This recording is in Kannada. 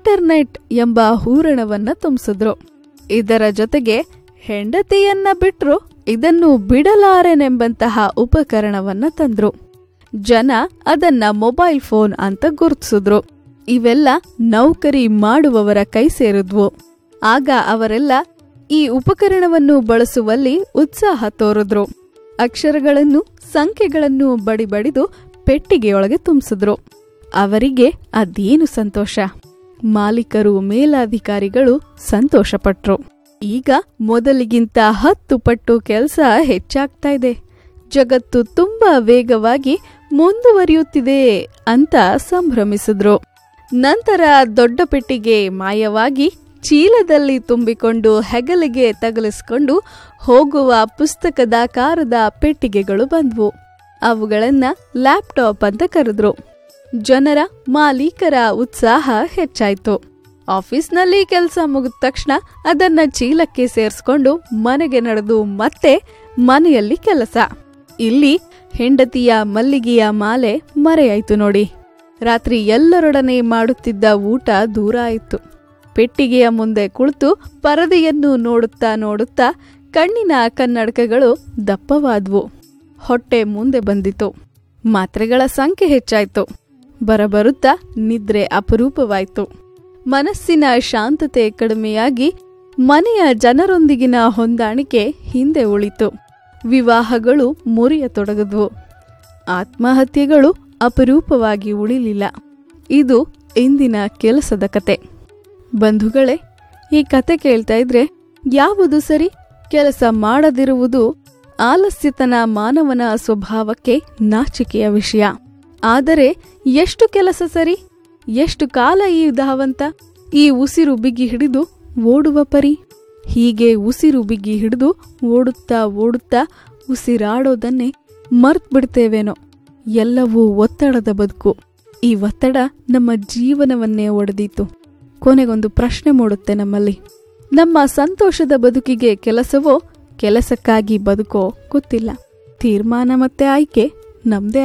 ಇಂಟರ್ನೆಟ್ ಎಂಬ ಹೂರಣವನ್ನ ತುಂಬಿಸಿದ್ರು ಇದರ ಜೊತೆಗೆ ಹೆಂಡತಿಯನ್ನ ಬಿಟ್ರು ಇದನ್ನು ಬಿಡಲಾರೆನೆಂಬಂತಹ ಉಪಕರಣವನ್ನ ತಂದ್ರು ಜನ ಅದನ್ನ ಮೊಬೈಲ್ ಫೋನ್ ಅಂತ ಗುರುತಿಸಿದ್ರು ಇವೆಲ್ಲ ನೌಕರಿ ಮಾಡುವವರ ಕೈ ಸೇರಿದ್ವು ಆಗ ಅವರೆಲ್ಲ ಈ ಉಪಕರಣವನ್ನು ಬಳಸುವಲ್ಲಿ ಉತ್ಸಾಹ ತೋರಿದ್ರು ಅಕ್ಷರಗಳನ್ನು ಸಂಖ್ಯೆಗಳನ್ನು ಬಡಿಬಡಿದು ಪೆಟ್ಟಿಗೆಯೊಳಗೆ ತುಂಬಿಸಿದ್ರು ಅವರಿಗೆ ಅದೇನು ಸಂತೋಷ ಮಾಲೀಕರು ಮೇಲಾಧಿಕಾರಿಗಳು ಸಂತೋಷಪಟ್ರು ಈಗ ಮೊದಲಿಗಿಂತ ಹತ್ತು ಪಟ್ಟು ಕೆಲಸ ಹೆಚ್ಚಾಗ್ತಾ ಇದೆ ಜಗತ್ತು ತುಂಬಾ ವೇಗವಾಗಿ ಮುಂದುವರಿಯುತ್ತಿದೆ ಅಂತ ಸಂಭ್ರಮಿಸಿದ್ರು ನಂತರ ದೊಡ್ಡ ಪೆಟ್ಟಿಗೆ ಮಾಯವಾಗಿ ಚೀಲದಲ್ಲಿ ತುಂಬಿಕೊಂಡು ಹೆಗಲಿಗೆ ತಗಲಿಸ್ಕೊಂಡು ಹೋಗುವ ಪುಸ್ತಕದಾಕಾರದ ಪೆಟ್ಟಿಗೆಗಳು ಬಂದ್ವು ಅವುಗಳನ್ನ ಲ್ಯಾಪ್ಟಾಪ್ ಅಂತ ಕರೆದ್ರು ಜನರ ಮಾಲೀಕರ ಉತ್ಸಾಹ ಹೆಚ್ಚಾಯ್ತು ಆಫೀಸ್ನಲ್ಲಿ ಕೆಲಸ ಮುಗಿದ ತಕ್ಷಣ ಅದನ್ನ ಚೀಲಕ್ಕೆ ಸೇರಿಸ್ಕೊಂಡು ಮನೆಗೆ ನಡೆದು ಮತ್ತೆ ಮನೆಯಲ್ಲಿ ಕೆಲಸ ಇಲ್ಲಿ ಹೆಂಡತಿಯ ಮಲ್ಲಿಗೆಯ ಮಾಲೆ ಮರೆಯಾಯ್ತು ನೋಡಿ ರಾತ್ರಿ ಎಲ್ಲರೊಡನೆ ಮಾಡುತ್ತಿದ್ದ ಊಟ ದೂರ ಆಯಿತು ಪೆಟ್ಟಿಗೆಯ ಮುಂದೆ ಕುಳಿತು ಪರದೆಯನ್ನು ನೋಡುತ್ತಾ ನೋಡುತ್ತಾ ಕಣ್ಣಿನ ಕನ್ನಡಕಗಳು ದಪ್ಪವಾದ್ವು ಹೊಟ್ಟೆ ಮುಂದೆ ಬಂದಿತು ಮಾತ್ರೆಗಳ ಸಂಖ್ಯೆ ಹೆಚ್ಚಾಯ್ತು ಬರಬರುತ್ತಾ ನಿದ್ರೆ ಅಪರೂಪವಾಯ್ತು ಮನಸ್ಸಿನ ಶಾಂತತೆ ಕಡಿಮೆಯಾಗಿ ಮನೆಯ ಜನರೊಂದಿಗಿನ ಹೊಂದಾಣಿಕೆ ಹಿಂದೆ ಉಳಿತು ವಿವಾಹಗಳು ಮುರಿಯತೊಡಗಿದ್ವು ಆತ್ಮಹತ್ಯೆಗಳು ಅಪರೂಪವಾಗಿ ಉಳಿಲಿಲ್ಲ ಇದು ಇಂದಿನ ಕೆಲಸದ ಕತೆ ಬಂಧುಗಳೇ ಈ ಕತೆ ಕೇಳ್ತಾ ಇದ್ರೆ ಯಾವುದು ಸರಿ ಕೆಲಸ ಮಾಡದಿರುವುದು ಆಲಸ್ಯತನ ಮಾನವನ ಸ್ವಭಾವಕ್ಕೆ ನಾಚಿಕೆಯ ವಿಷಯ ಆದರೆ ಎಷ್ಟು ಕೆಲಸ ಸರಿ ಎಷ್ಟು ಕಾಲ ಈ ಧಾವಂತ ಈ ಉಸಿರು ಬಿಗಿ ಹಿಡಿದು ಓಡುವ ಪರಿ ಹೀಗೆ ಉಸಿರು ಬಿಗಿ ಹಿಡಿದು ಓಡುತ್ತಾ ಓಡುತ್ತಾ ಉಸಿರಾಡೋದನ್ನೇ ಮರ್ತ್ ಬಿಡ್ತೇವೇನೋ ಎಲ್ಲವೂ ಒತ್ತಡದ ಬದುಕು ಈ ಒತ್ತಡ ನಮ್ಮ ಜೀವನವನ್ನೇ ಒಡೆದೀತು ಕೊನೆಗೊಂದು ಪ್ರಶ್ನೆ ಮೂಡುತ್ತೆ ನಮ್ಮಲ್ಲಿ ನಮ್ಮ ಸಂತೋಷದ ಬದುಕಿಗೆ ಕೆಲಸವೋ ಕೆಲಸಕ್ಕಾಗಿ ಬದುಕೋ ಗೊತ್ತಿಲ್ಲ ತೀರ್ಮಾನ ಮತ್ತೆ ಆಯ್ಕೆ ನಮ್ದೇ